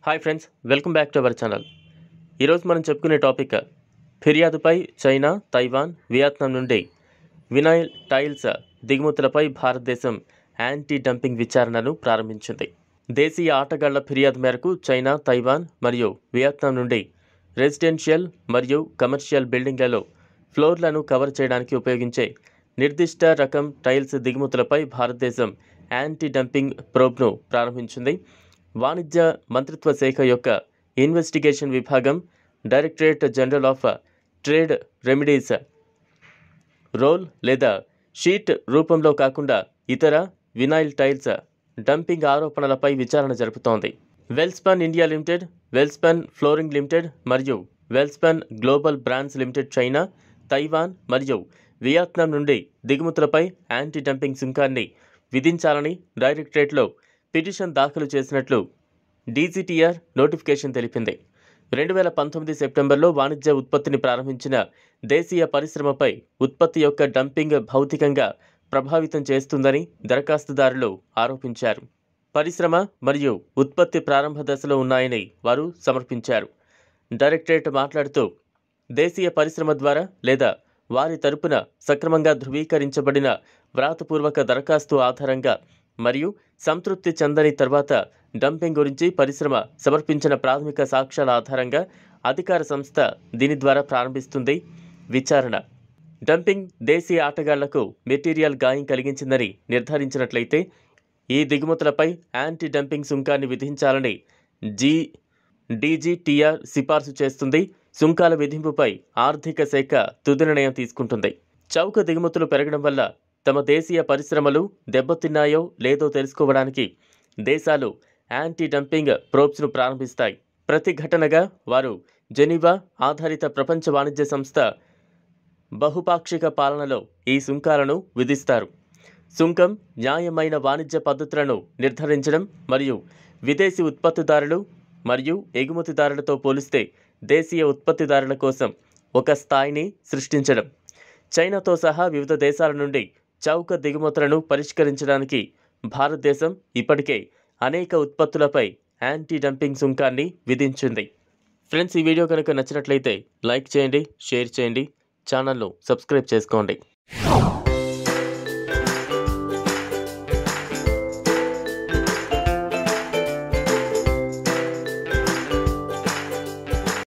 hi friends welcome back to our channel ఈరోజు మనం చెప్పుకునే టాపిక్ ఫిర్యాదుపై చైనా తైవాన్ వియత్నాం నుండి వినైల్ టైల్స్ దిగుమతులపై భారతదేశం యాంటీ డంపింగ్ విచారణను ప్రారంభించింది దేశీయ ఆటగాళ్ల ఫిర్యాదు మేరకు చైనా తైవాన్ మరియు వియత్నాం నుండి రెసిడెన్షియల్ మరియు కమర్షియల్ బిల్డింగ్లలో ఫ్లోర్లను కవర్ చేయడానికి ఉపయోగించే నిర్దిష్ట రకం టైల్స్ దిగుమతులపై భారతదేశం యాంటీ డంపింగ్ ప్రోబ్ను ప్రారంభించింది వాణిజ్య మంత్రిత్వ శాఖ యొక్క ఇన్వెస్టిగేషన్ విభాగం directorate general of trade remedies roll లేదా షీట్ రూపంలో కాకుండా ఇతర వినైల్ టైల్స్ డంపింగ్ ఆరోపణలపై విచారణ జరుపుతోంది Welspun India limited Welspun flooring limited మరియు Welspun global brands limited China Taiwan మరియు వియత్నాం నుండి దిగుమతులపై యాంటీ డంపింగ్ సుంకాన్ని విధించాలని డైరెక్టరేట్లో పిటిషన్ దాఖలు చేసినట్లు డీజీటీఆర్ నోటిఫికేషన్ తెలిపింది రెండు వేల పంతొమ్మిది సెప్టెంబర్లో వాణిజ్య ఉత్పత్తిని ప్రారంభించిన దేశీయ పరిశ్రమపై ఉత్పత్తి యొక్క డంపింగ్ భౌతికంగా ప్రభావితం చేస్తుందని దరఖాస్తుదారులు ఆరోపించారు పరిశ్రమ మరియు ఉత్పత్తి ప్రారంభ దశలో ఉన్నాయని వారు సమర్పించారు డైరెక్టరేట్ మాట్లాడుతూ దేశీయ పరిశ్రమ ద్వారా లేదా వారి తరపున సక్రమంగా ధృవీకరించబడిన వ్రాతపూర్వక దరఖాస్తు ఆధారంగా మరియు సంతృప్తి చెందని తర్వాత డంపింగ్ గురించి పరిశ్రమ సమర్పించిన ప్రాథమిక సాక్ష్యాల ఆధారంగా అధికార సంస్థ దీని ద్వారా ప్రారంభిస్తుంది విచారణ డంపింగ్ దేశీయ ఆటగాళ్లకు మెటీరియల్ గాయం కలిగించిందని నిర్ధారించినట్లయితే ఈ దిగుమతులపై యాంటీ డంపింగ్ సుంకాన్ని విధించాలని జీ డీజీటీఆర్ సిఫార్సు చేస్తుంది సుంకాల విధింపుపై ఆర్థిక శాఖ తుది నిర్ణయం తీసుకుంటుంది చౌక దిగుమతులు పెరగడం వల్ల తమ దేశీయ పరిశ్రమలు దెబ్బతిన్నాయో లేదో తెలుసుకోవడానికి దేశాలు యాంటీ డంపింగ్ ప్రోబ్స్ను ప్రారంభిస్తాయి ప్రతి ఘటనగా వారు జెనీవా ఆధారిత ప్రపంచ వాణిజ్య సంస్థ బహుపాక్షిక పాలనలో ఈ సుంకాలను విధిస్తారు సుంకం న్యాయమైన వాణిజ్య పద్ధతులను నిర్ధారించడం మరియు విదేశీ ఉత్పత్తిదారులు మరియు ఎగుమతిదారులతో పోలిస్తే దేశీయ ఉత్పత్తిదారుల కోసం ఒక స్థాయిని సృష్టించడం చైనాతో సహా వివిధ దేశాల నుండి చౌక దిగుమతులను పరిష్కరించడానికి భారతదేశం ఇప్పటికే అనేక ఉత్పత్తులపై యాంటీ డంపింగ్ సుంకాన్ని విధించింది ఫ్రెండ్స్ ఈ వీడియో కనుక నచ్చినట్లయితే లైక్ చేయండి షేర్ చేయండి ఛానల్ను సబ్స్క్రైబ్ చేసుకోండి